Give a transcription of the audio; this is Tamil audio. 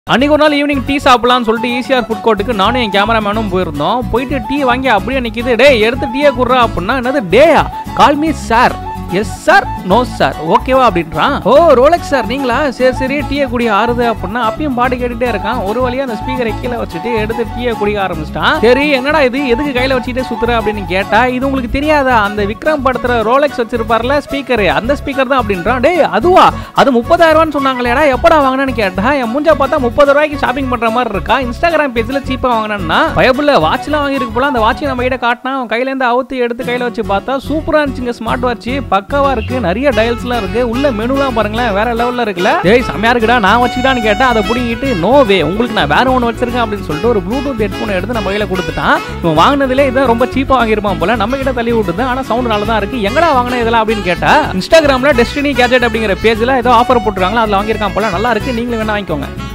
அன்னைக்கு ஒரு நாள் ஈவினிங் டீ சாப்பிடலாம்னு சொல்லிட்டு ஈசிஆர் ஃபுட் கோர்ட்டுக்கு நானும் என் கேமராமேனும் போயிருந்தோம் போயிட்டு டீ வாங்கி அப்படியே நிக்குது டேய் எடுத்து டீயை குடுறா அப்படின்னா என்னது டேயா call me sir yes sir no sir ஓகேவா அப்படின்றான் ஓ ரோலக்ஸ் சார் நீங்களா சரி சரி டீயை குடி ஆறுது அப்படின்னா அப்பயும் பாட்டு கேட்டுட்டே இருக்கான் ஒரு வழியா அந்த ஸ்பீக்கரை கீழே வச்சுட்டு எடுத்து டீயை குடிக்க ஆரம்பிச்சிட்டான் சரி என்னடா இது எதுக்கு கையில வச்சுட்டு சுத்துற அப்படின்னு கேட்டா இது உங்களுக்கு தெரியாதா அந்த விக்ரம் படத்துல ரோலக்ஸ் வச்சிருப்பார்ல ஸ்பீக்கர் அந்த ஸ்பீக்கர் தான் அப்படின்றான் டேய் அதுவா அது முப்பதாயிரம் ரூபான்னு சொன்னாங்களேடா எப்படா வாங்கினேன்னு கேட்டா என் மூஞ்ச பார்த்தா முப்பது ரூபாய்க்கு ஷாப்பிங் பண்ற மாதிரி இருக்கா இன்ஸ்டாகிராம் பேஜ்ல சீப்பா வாங்கினா பயபுள்ள வாட்ச்லாம் வாங்கியிருக்கு போல அந்த வாட்சை நம்ம கிட்ட காட்டினா அவன் கையில இருந்து அவுத்து எடுத்து கையில வச்சு பார்த்தா சூப்பரா இருந்துச்சுங்க ஸ்மார்ட் வாட்ச் பக்கவா இருக்கு நிறைய டயல்ஸ்லாம் இருக்கு உள்ள மெனுலாம் பாருங்களேன் வேற லெவல்ல இருக்குல்ல டேய் செம்மையா இருக்குடா நான் வச்சுக்கிட்டான்னு கேட்டா அதை புடிங்கிட்டு நோ வே உங்களுக்கு நான் வேற ஒன்று வச்சிருக்கேன் அப்படின்னு சொல்லிட்டு ஒரு ப்ளூடூத் ஹெட்ஃபோன் எடுத்து நம்ம கையில கொடுத்துட்டான் இவன் வாங்கினதுல இதான் ரொம்ப சீப்பா வாங்கியிருப்பான் போல நம்ம கிட்ட தள்ளி விட்டுது ஆனா சவுண்ட் நல்லா தான் இருக்கு எங்கடா வாங்கின இதெல்லாம் அப்படின்னு கேட்டா இன்ஸ்டாகிராம்ல டெஸ்டினி கேஜெட் அப்படிங்கிற பேஜ்ல ஏதோ ஆஃபர் போட்டுருக்காங்களா அதுல வாங்கியிருக்கான் போல நல்லா இருக்கு நீங்களும் வேணா வாங்கிக்கோங்க